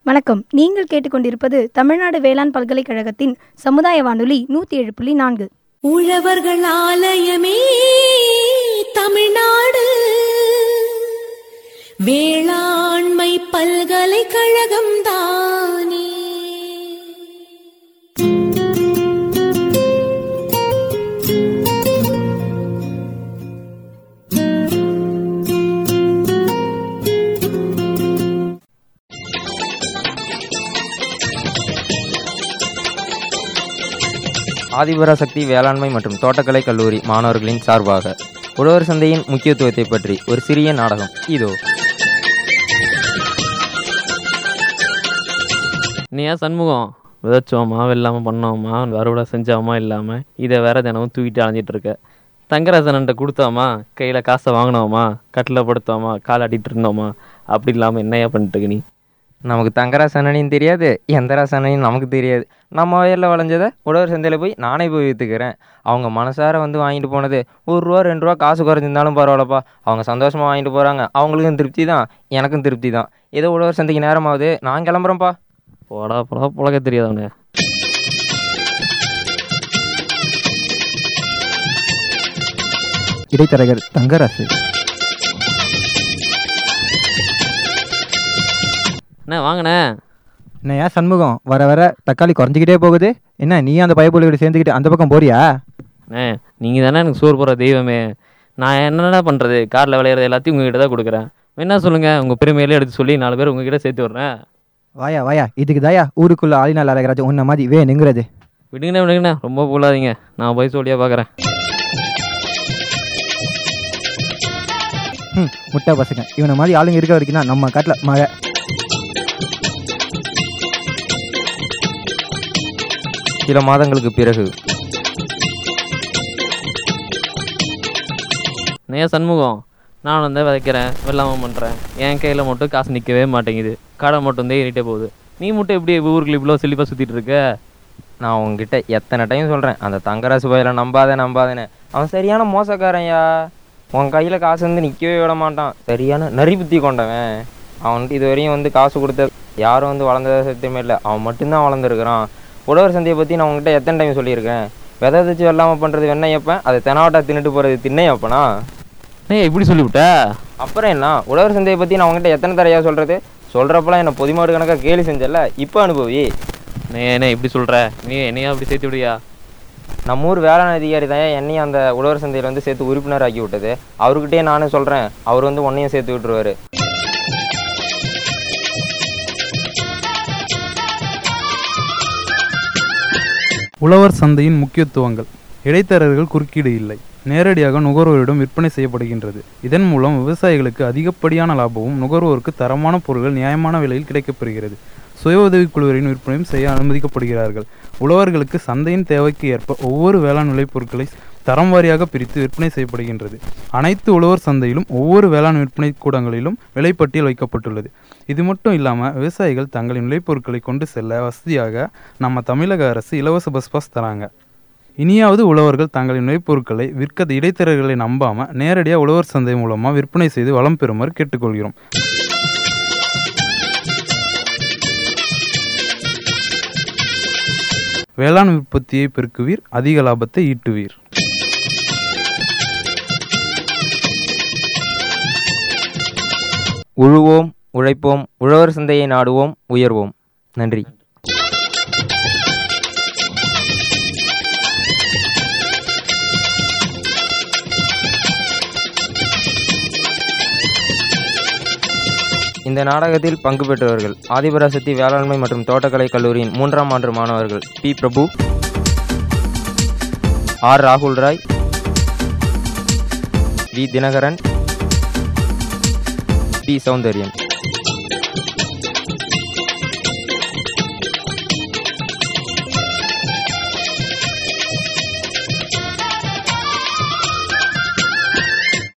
வணக்கம் நீங்கள் கேட்டுக்கொண்டிருப்பது தமிழ்நாடு வேளாண் பல்கலைக்கழகத்தின் சமுதாய வானொலி நூத்தி ஏழு புள்ளி நான்கு உழவர்கள் ஆலயமே தமிழ்நாடு வேளாண்மை பல்கலைக்கழகம் தானே ஆதிபராசக்தி வேளாண்மை மற்றும் தோட்டக்கலை கல்லூரி மாணவர்களின் சார்பாக உழவர் சந்தையின் முக்கியத்துவத்தை பற்றி ஒரு சிறிய நாடகம் இதோ நீ ஏன் சண்முகம் விதைச்சோமா வெள்ளாமல் பண்ணோமா அறுவடை செஞ்சோமா இல்லாமல் இதை வேற தினமும் தூக்கிட்டு அலைஞ்சிட்டு இருக்க தங்கராசனன்ட்ட கொடுத்தோமா கையில் காசை வாங்கினோமா கட்டில் படுத்தோமா கால் ஆட்டிட்டு இருந்தோமா அப்படி இல்லாமல் என்னையா பண்ணிட்டு இருக்க நீ நமக்கு தங்கராசனையும் தெரியாது எந்த ராசனையும் நமக்கு தெரியாது நம்ம வயலில் விளைஞ்சதை உழவர் சந்தையில் போய் நானே போய் விற்றுக்கிறேன் அவங்க மனசார வந்து வாங்கிட்டு போனது ஒரு ரூபா ரெண்டு ரூபா காசு குறைஞ்சிருந்தாலும் பரவாயில்லப்பா அவங்க சந்தோஷமாக வாங்கிட்டு போகிறாங்க அவங்களுக்கும் திருப்தி தான் எனக்கும் திருப்தி தான் ஏதோ உழவர் சந்தைக்கு நேரமாகுது நான் கிளம்புறேன்ப்பா போடா போடா புழக்க தெரியாதவனே இடைத்தரகர் தங்கராசு என்ன வாங்கினே என்ன ஏன் சண்முகம் வர வர தக்காளி குறைஞ்சிக்கிட்டே போகுது என்ன நீ அந்த பயபுலியோட சேர்ந்துக்கிட்டு அந்த பக்கம் போறியா அண்ணே நீங்கள் தானே எனக்கு சோறு போகிற தெய்வமே நான் என்னடா பண்ணுறது காரில் விளையிறது எல்லாத்தையும் உங்ககிட்ட தான் கொடுக்குறேன் என்ன சொல்லுங்கள் உங்கள் பெருமையிலே எடுத்து சொல்லி நாலு பேர் உங்ககிட்ட சேர்த்து விட்றேன் வாயா வாயா இதுக்கு தாயா ஊருக்குள்ள ஆளினால் அழகராஜ் உன்ன மாதிரி வேணுங்கிறது விடுங்கண்ணே விடுங்கண்ணே ரொம்ப போலாதீங்க நான் போய் சொல்லியா பார்க்குறேன் ம் முட்டை பசங்க இவனை மாதிரி ஆளுங்க இருக்க வரைக்கும் தான் நம்ம காட்டில் மழை சில மாதங்களுக்கு பிறகு நே சண்முகம் நான் வந்து விதைக்கிறேன் வெள்ளாமல் பண்ணுறேன் என் கையில் மட்டும் காசு நிற்கவே மாட்டேங்குது கடை மட்டும் தான் ஏறிட்டே போகுது நீ மட்டும் எப்படி ஊருக்குள்ள இவ்வளோ செழிப்பாக சுற்றிட்டு இருக்க நான் உங்ககிட்ட எத்தனை டைம் சொல்கிறேன் அந்த தங்கராசு பயில நம்பாத நம்பாதேன்னு அவன் சரியான மோசக்காரன்யா உன் கையில் காசு வந்து நிற்கவே விட மாட்டான் சரியான நரி புத்தி கொண்டவன் அவன்ட்டு இது வரையும் வந்து காசு கொடுத்த யாரும் வந்து வளர்ந்ததா சத்தியமே இல்லை அவன் மட்டும்தான் வளர்ந்துருக்கிறான் உழவர் சந்தையை பற்றி நான் உங்ககிட்ட எத்தனை டைம் சொல்லியிருக்கேன் விதை வச்சு வெள்ளாமல் பண்ணுறது வெண்ணையப்பன் அதை தெனாவட்டா தின்னுட்டு போகிறது திண்ணையப்பனா ஏய் இப்படி சொல்லிவிட்ட அப்புறம் என்ன உழவர் சந்தையை பற்றி நான் உங்ககிட்ட எத்தனை தரையா சொல்கிறது சொல்கிறப்பெல்லாம் என்ன பொதுமாடு கணக்காக கேலி செஞ்சல இப்போ அனுபவி நே என்ன இப்படி சொல்கிற நீ என்னையா அப்படி சேர்த்து விடியா நம்ம ஊர் வேளாண் அதிகாரி தான் என்னையும் அந்த உழவர் சந்தையில் வந்து சேர்த்து உறுப்பினர் ஆக்கி விட்டது அவர்கிட்டயே நானே சொல்கிறேன் அவர் வந்து உன்னையும் சேர்த்து விட்டுருவாரு உழவர் சந்தையின் முக்கியத்துவங்கள் இடைத்தரகர்கள் குறுக்கீடு இல்லை நேரடியாக நுகர்வோரிடம் விற்பனை செய்யப்படுகின்றது இதன் மூலம் விவசாயிகளுக்கு அதிகப்படியான லாபமும் நுகர்வோருக்கு தரமான பொருட்கள் நியாயமான விலையில் கிடைக்கப்பெறுகிறது சுய உதவிக்குழுவின் விற்பனையும் செய்ய அனுமதிக்கப்படுகிறார்கள் உழவர்களுக்கு சந்தையின் தேவைக்கு ஏற்ப ஒவ்வொரு வேளாண் விளைபொருட்களை தரம் வாரியாக பிரித்து விற்பனை செய்யப்படுகின்றது அனைத்து உழவர் சந்தையிலும் ஒவ்வொரு வேளாண் விற்பனை கூடங்களிலும் விலைப்பட்டியல் வைக்கப்பட்டுள்ளது இது மட்டும் இல்லாமல் விவசாயிகள் தங்களின் விளைபொருட்களை கொண்டு செல்ல வசதியாக நம்ம தமிழக அரசு இலவச பஸ் பாஸ் தராங்க இனியாவது உழவர்கள் தங்களின் விளைபொருட்களை விற்க இடைத்தரகர்களை நம்பாம நேரடியாக உழவர் சந்தை மூலமாக விற்பனை செய்து வளம் பெறுமாறு கேட்டுக்கொள்கிறோம் வேளாண் உற்பத்தியை பெருக்குவீர் அதிக லாபத்தை ஈட்டுவீர் உழுவோம் உழைப்போம் உழவர் சந்தையை நாடுவோம் உயர்வோம் நன்றி இந்த நாடகத்தில் பங்கு பெற்றவர்கள் ஆதிபராசக்தி வேளாண்மை மற்றும் தோட்டக்கலை கல்லூரியின் மூன்றாம் ஆண்டு மாணவர்கள் பி பிரபு ஆர் ராகுல் ராய் வி தினகரன் டி சௌந்தர்யன்